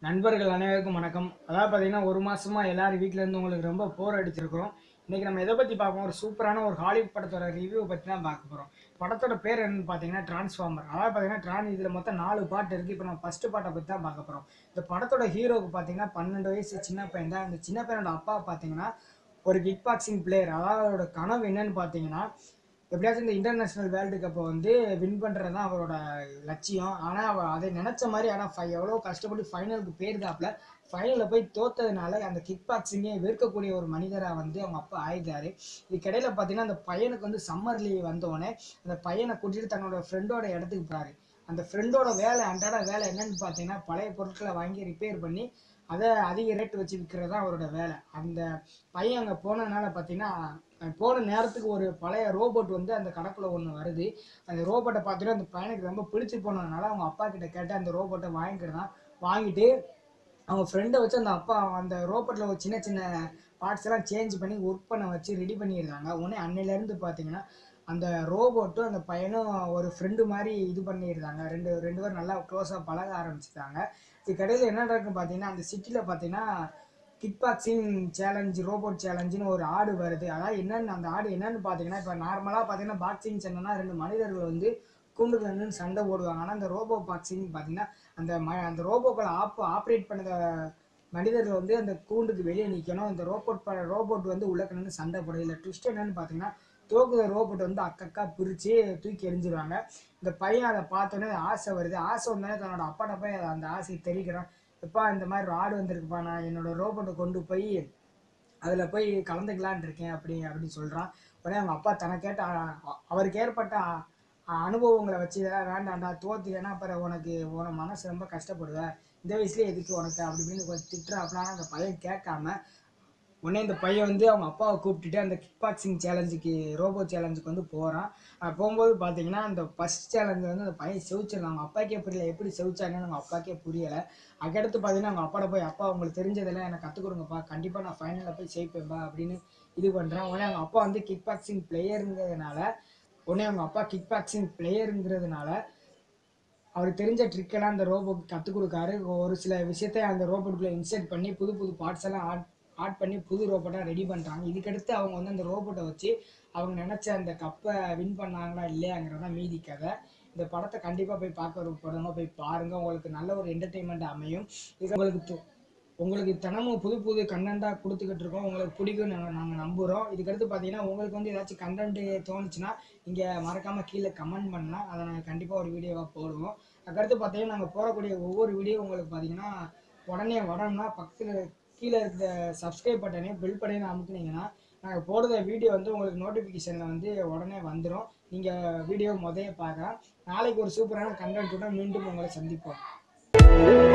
நண்பர்கள் அனைவருக்கும் வணக்கம் அதாவது பார்த்தீங்கன்னா ஒரு மாசமா எல்லாரும் வீட்ல இருந்து உங்களுக்கு ரொம்ப போர் அடிச்சிருக்கிறோம் இன்னைக்கு நம்ம எதை பத்தி பார்ப்போம் ஒரு சூப்பரான ஒரு ஹாலிவுட் படத்தோட ரிவ்யூ பத்தி தான் பார்க்க போறோம் படத்தோட பேர் என்னன்னு பார்த்தீங்கன்னா டிரான்ஸ்ஃபார்மர் அதாவது பார்த்தீங்கன்னா ட்ரான் இதுல மொத்தம் நாலு பாட்டு இருக்கு இப்போ நம்ம ஃபர்ஸ்ட் பாட்டை பத்தி தான் பார்க்க போறோம் இந்த படத்தோட ஹீரோக்கு பார்த்தீங்கன்னா பன்னெண்டு வயசு சின்ன பையன் தான் இந்த சின்ன பையனோட அப்பா பார்த்தீங்கன்னா ஒரு கிக் பாக்ஸிங் பிளேயர் அதாவது அவரோட கனவு என்னன்னு பார்த்தீங்கன்னா எப்படியாச்சும் இந்த இன்டர்நேஷனல் வேர்ல்டு கப்பை வந்து வின் பண்ணுறது தான் அவரோட லட்சியம் ஆனால் அவர் அதை நினச்ச மாதிரி ஆனால் ஃபை எவ்வளோ கஷ்டப்பட்டு ஃபைனலுக்கு போயிருந்தாப்புல ஃபைனலில் போய் தோத்ததுனால அந்த கிக் பாக்ஸிங்கே வெறுக்கக்கூடிய ஒரு மனிதராக வந்து அவங்க அப்பா ஆயிட்டாரு இதுக்கிடையில் பார்த்தீங்கன்னா அந்த பையனுக்கு வந்து சம்மர் லீவ் வந்தோடனே அந்த பையனை கூட்டிட்டு தன்னோட ஃப்ரெண்டோட இடத்துக்கு போறாரு அந்த ஃப்ரெண்டோட வேலை அன்றாட வேலை என்னன்னு பார்த்தீங்கன்னா பழைய பொருட்களை வாங்கி ரிப்பேர் பண்ணி அதை அதிக ரேட் வச்சு விற்கிறது தான் அவரோட வேலை அந்த பையன் அங்கே போனதுனால பார்த்தீங்கன்னா அஹ் போன நேரத்துக்கு ஒரு பழைய ரோபோட் வந்து அந்த கடைக்குள்ள ஒன்று வருது அந்த ரோபோட்டை பார்த்துட்டு அந்த பையனுக்கு ரொம்ப பிடிச்சி போனதுனால அவங்க அப்பா கிட்ட கேட்டு அந்த ரோபோட்டை வாங்கிக்கிட்டான் வாங்கிட்டு அவங்க ஃப்ரெண்டை வச்சு அந்த அப்பா அந்த ரோபோட்டில் ஒரு சின்ன சின்ன பார்ட்ஸ் எல்லாம் சேஞ்ச் பண்ணி ஒர்க் பண்ண வச்சு ரெடி பண்ணியிருந்தாங்க உடனே அன்னையிலேருந்து பார்த்தீங்கன்னா அந்த ரோபோட்டும் அந்த பையனும் ஒரு ஃப்ரெண்டு மாதிரி இது பண்ணியிருந்தாங்க ரெண்டு ரெண்டு பேரும் நல்லா க்ளோஸாக பழக ஆரம்பிச்சிட்டாங்க இதுக்கடையில் என்ன நடக்குன்னு பார்த்தீங்கன்னா அந்த சிட்டியில் பார்த்தீங்கன்னா கிக் பாக்ஸிங் சேலஞ்சு ரோபோட் சேலஞ்சுன்னு ஒரு ஆடு வருது அதாவது என்னன்னு அந்த ஆடு என்னன்னு பார்த்தீங்கன்னா இப்போ நார்மலாக பார்த்தீங்கன்னா பாக்ஸிங் சொன்னா ரெண்டு மனிதர்கள் வந்து கூண்டுக்குள்ள நின்று சண்டை போடுவாங்க ஆனால் அந்த ரோபோ பாக்ஸிங் பார்த்தீங்கன்னா அந்த ம அந்த ரோபோக்களை ஆப் ஆப்ரேட் பண்ணத மனிதர்கள் வந்து அந்த கூண்டுக்கு வெளியே நிற்கணும் இந்த ரோபோட் ப ரோபோட் வந்து உள்ள நின்று சண்டை போடுது இல்லை ட்விஸ்ட் என்னன்னு பார்த்தீங்கன்னா தோக்குற ரோபோட் வந்து அக்கக்கா பிரித்து தூக்கி எறிஞ்சிருவாங்க இந்த பையன் அதை பார்த்தோன்னே ஆசை வருது ஆசை வந்தோடனே தன்னோட அப்பாட்ட போய் அதை அந்த ஆசையை தெரிவிக்கிறான் எப்பா இந்த மாதிரி ஒரு ஆடு வந்திருக்குப்பா நான் என்னோட ரோபோட்டை கொண்டு போய் அதில் போய் கலந்துக்கலான் இருக்கேன் அப்படி அப்படின்னு சொல்கிறான் உடனே அவங்க அப்பா தனக்கு கேட்ட அ- அவருக்கு ஏற்பட்ட அ- அ- அனுபவங்களை வச்சு இதெல்லாம் வேண்டாம்டா தோத்துட்டேன்னா அப்புறம் உனக்கு உன மனசு ரொம்ப கஷ்டப்படுவ இந்த வயசுலேயே எதுக்கு உனக்கு அப்படி இப்படின்னு கொஞ்சம் திட்டுறாப்லாம் அந்த பையன் கேட்காம உடனே இந்த பையன் வந்து அவங்க அப்பாவை கூப்பிட்டுட்டு அந்த கிக் பாக்ஸிங் சேலஞ்சுக்கு ரோபோ சேலஞ்சுக்கு வந்து போகிறான் போகும்போது பார்த்தீங்கன்னா அந்த ஃபர்ஸ்ட் சேலஞ்சு வந்து அந்த பையன் செவிச்சிருந்தான் அவங்க அப்பாக்கே புரியல எப்படி செவிச்சாங்கன்னு அவங்க அப்பாக்கே புரியலை அதுக்கடுத்து பார்த்தீங்கன்னா அவங்க அப்பாட போய் அப்பா உங்களுக்கு தெரிஞ்சதெல்லாம் எனக்கு கற்றுக் கொடுங்கப்பா கண்டிப்பாக நான் ஃபைனலில் போய் ஜெயிப்பேன்பா அப்படின்னு இது பண்ணுறான் உடனே அவங்க அப்பா வந்து கிக் பாக்ஸிங் பிளேயருங்கிறதுனால உடனே அவங்க அப்பா கிக் பாக்ஸிங் பிளேயருங்கிறதுனால அவருக்கு தெரிஞ்ச ட்ரிக்கெல்லாம் அந்த ரோபோக்கு கற்றுக் கொடுக்காரு ஒரு சில விஷயத்தை அந்த ரோபோட்டுக்குள்ளே இன்சர்ட் பண்ணி புது புது பார்ட்ஸ் எல்லாம் ஆட் ஆட் பண்ணி புது ரோபோட்டாக ரெடி பண்ணுறாங்க இதுக்கடுத்து அவங்க வந்து அந்த ரோபோட்டை வச்சு அவங்க நினச்ச அந்த கப்பை வின் பண்ணாங்களா இல்லையாங்கிறதா மீதி கதை இந்த படத்தை கண்டிப்பாக போய் பார்க்க ஒரு படமாக போய் பாருங்கள் உங்களுக்கு நல்ல ஒரு என்டர்டெயின்மெண்ட் அமையும் இது உங்களுக்கு து- உங்களுக்கு தினமும் புது புது கண்டென்ட்டாக கொடுத்துக்கிட்டு இருக்கோம் உங்களுக்கு பிடிக்கும் நாங்கள் நாங்கள் நம்புகிறோம் இதுக்கடுத்து பார்த்தீங்கன்னா உங்களுக்கு வந்து ஏதாச்சும் கண்டென்ட் தோணுச்சுன்னா நீங்கள் மறக்காமல் கீழே கமெண்ட் பண்ணலாம் அதை நாங்கள் கண்டிப்பாக ஒரு வீடியோவாக போடுவோம் அதுக்கடுத்து பார்த்தீங்கன்னா நாங்கள் போடக்கூடிய ஒவ்வொரு வீடியோ உங்களுக்கு பார்த்தீங்கன்னா உடனே வரணும்னா பக்கத்தில் கீழே இருக்கிற சப்ஸ்கிரைப் பட்டனையும் பெல் பட்டனையும் அமுக்குனீங்கன்னா நாங்கள் போடுற வீடியோ வந்து உங்களுக்கு நோட்டிஃபிகேஷனில் வந்து உடனே வந்துடும் நீங்கள் வீடியோ முதைய பார்க்கலாம் நாளைக்கு ஒரு சூப்பரான கண்டென்ட்டுடன் மீண்டும் உங்களை சந்திப்போம்